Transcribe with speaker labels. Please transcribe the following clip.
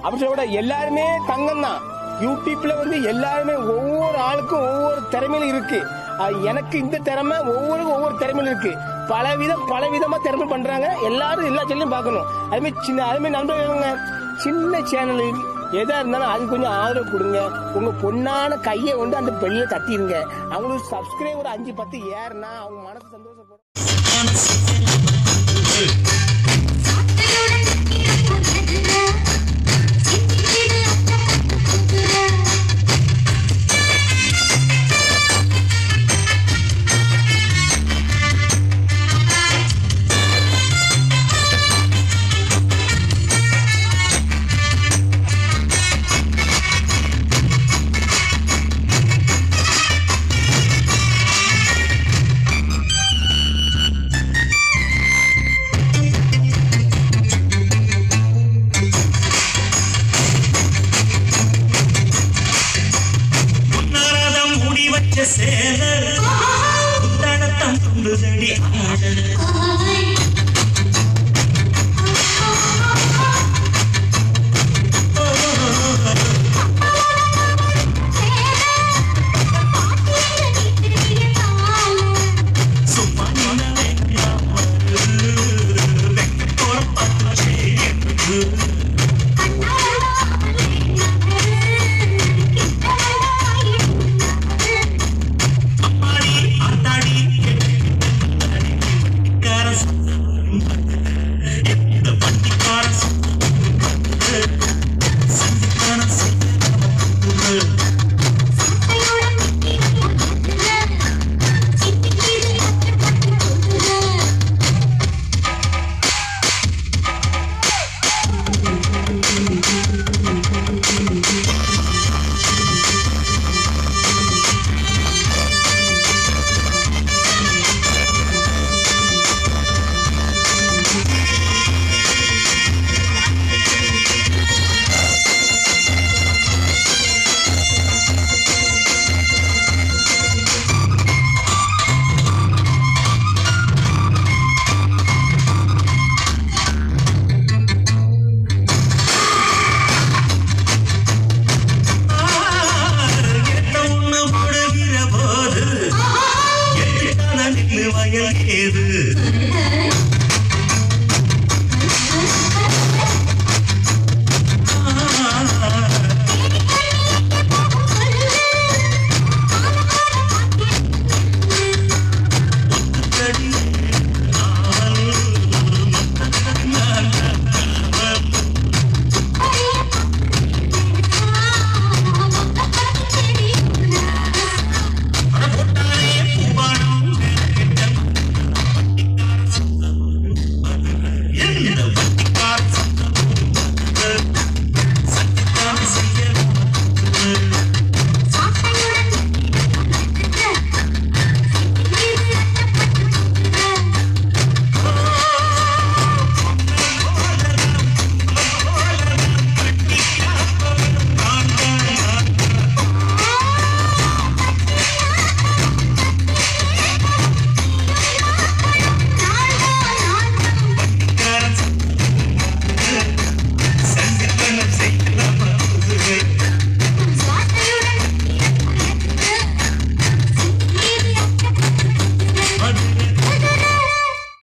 Speaker 1: அப்படி சொல்ல கூட எல்லாருமே தங்கம் தான் யூடியூப்ல வந்து எல்லாருமே ஒவ்வொரு ஆளுக்கும் ஒவ்வொரு திறமையில இருக்கு அது எனக்கு இந்த திறமை ஒவ்வொருக்கும் ஒவ்வொரு திறமையில இருக்கு பல விதம் பல விதமா திறமை பண்றாங்க எல்லாரும் எல்லா சேனலையும் பார்க்கணும் அதுமாதிரி சின்ன அதுமாதிரி நண்பர்கள் சின்ன சேனல் எதா இருந்தாலும் அது கொஞ்சம் ஆதரவு கொடுங்க உங்க பொண்ணான கையை கொண்டு அந்த பெல்ல தட்டிடுங்க அவங்களுக்கு சப்ஸ்கிரைபர் அஞ்சு பத்து ஏறுனா அவங்க மனசு சந்தோஷப்படும்
Speaker 2: பொன்னாரதம் முடி வச்ச சேலை